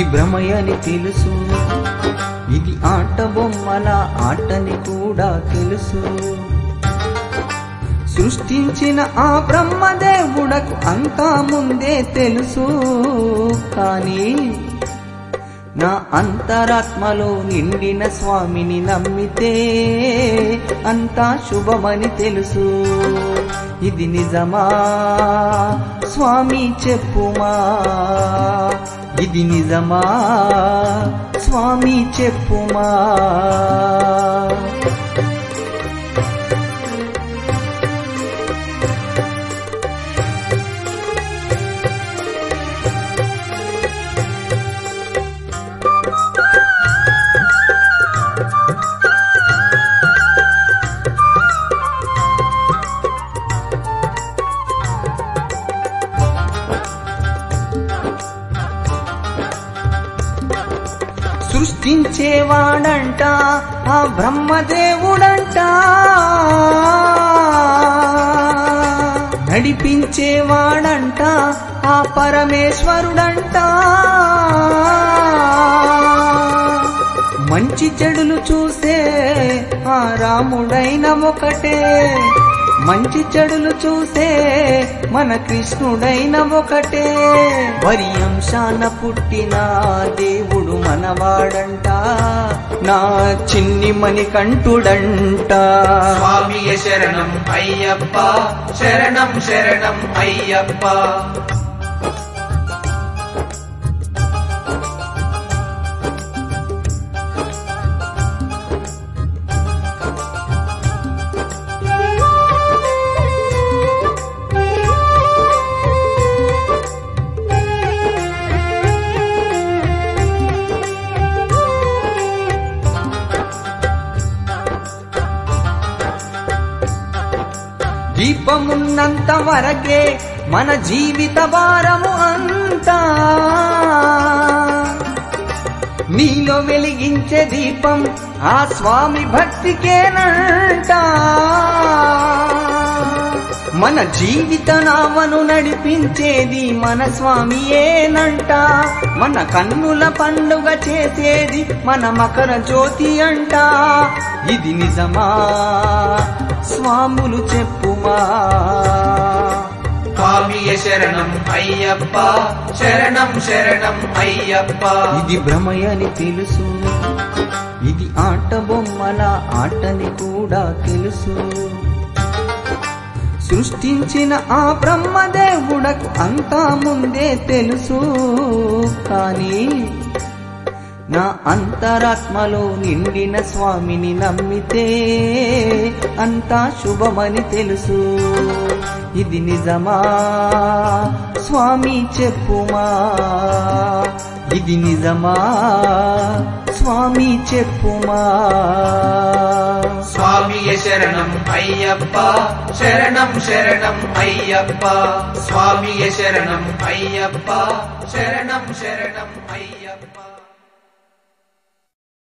భ్రమయని తెలుసు ఇది ఆట బొమ్మల ఆటని కూడా తెలుసు సృష్టించిన ఆ బ్రహ్మదేవుడకు అంతా ముందే తెలుసు కానీ నా అంతరాత్మలో నిండిన స్వామిని నమ్మితే అంతా శుభమని తెలుసు ఇది నిజమా స్వామి చెప్పుమా ఇది నిజమా స్వామి చెప్పుమా సృష్టించేవాడంట ఆ బ్రహ్మదేవుడంట నడిపించేవాడంట ఆ పరమేశ్వరుడంట మంచి చెడులు చూసే ఆ రాముడైన ఒకటే మంచి చెడులు చూసే మన కృష్ణుడైన ఒకటే వరి అంశాన పుట్టిన దేవుడు మనవాడంట నా చిన్ని మణి కంటుడంట స్వామియ శరణం అయ్యప్ప శరణం శరణం అయ్యప్ప దీపమున్నంత వరకే మన జీవిత భారము అంతా నీలో వెలిగించే దీపం ఆ స్వామి భక్తికేనంట మన జీవిత నామను నడిపించేది మన స్వామియేనంట మన కన్నుల పండుగ చేసేది మన మకర జ్యోతి అంట ఇది నిజమా స్వాములు చెప్పుమా స్వామియ శరణం అయ్యప్ప శరణం శరణం అయ్యప్ప ఇది భ్రమయని తెలుసు ఇది ఆట బొమ్మల ఆటని కూడా తెలుసు సృష్టించిన ఆ బ్రహ్మదేవుడకు అంతా ముందే తెలుసు కానీ నా అంతరాత్మలో నిండిన స్వామిని నమ్మితే అంతా శుభమని తెలుసు ఇది నిజమా స్వామి చెప్పుమా ఇది నిజమా స్వామి చెప్పుమా స్వామియ శరణం అయ్యప్ప శరణం శరణం అయ్యప్ప స్వామియ శరణం అయ్యప్ప శరణం శరణం అయ్యప్ప